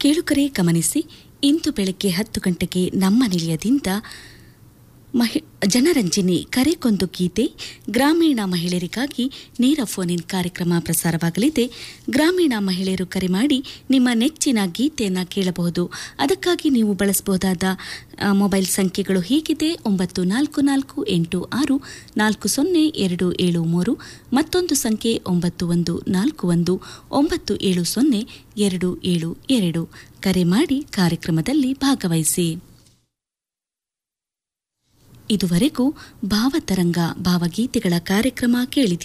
ಕೇಳುಗರೆ ಗಮನಿಸಿ ಇಂದು ಬೆಳಗ್ಗೆ ಹತ್ತು ಗಂಟೆಗೆ ನಮ್ಮ ನಿಲಯದಿಂದ ಮಹಿ ಜನರಂಜನಿ ಕರೆಕೊಂದು ಗೀತೆ ಗ್ರಾಮೀಣ ಮಹಿಳೆಯರಿಗಾಗಿ ನೇರ ಫೋನ್ ಇನ್ ಕಾರ್ಯಕ್ರಮ ಪ್ರಸಾರವಾಗಲಿದೆ ಗ್ರಾಮೀಣ ಮಹಿಳೆಯರು ಕರೆ ಮಾಡಿ ನಿಮ್ಮ ನೆಚ್ಚಿನ ಗೀತೆಯನ್ನು ಕೇಳಬಹುದು ಅದಕ್ಕಾಗಿ ನೀವು ಬಳಸಬಹುದಾದ ಆ, ಮೊಬೈಲ್ ಸಂಖ್ಯೆಗಳು ಹೀಗಿದೆ ಒಂಬತ್ತು ನಾಲ್ಕು ನಾಲ್ಕು ಎಂಟು ಆರು ನಾಲ್ಕು ಸೊನ್ನೆ ಎರಡು ಏಳು ಮೂರು ಮತ್ತೊಂದು ಸಂಖ್ಯೆ ಒಂಬತ್ತು ಒಂದು ನಾಲ್ಕು ಒಂದು ಒಂಬತ್ತು ಏಳು ಸೊನ್ನೆ ಎರಡು ಏಳು ಎರಡು ಕರೆ ಮಾಡಿ ಕಾರ್ಯಕ್ರಮದಲ್ಲಿ ಭಾಗವಹಿಸಿ ಇದುವರೆಗೂ ಭಾವತರಂಗ ಭಾವಗೀತೆಗಳ ಕಾರ್ಯಕ್ರಮ ಕೇಳಿದಿರಿ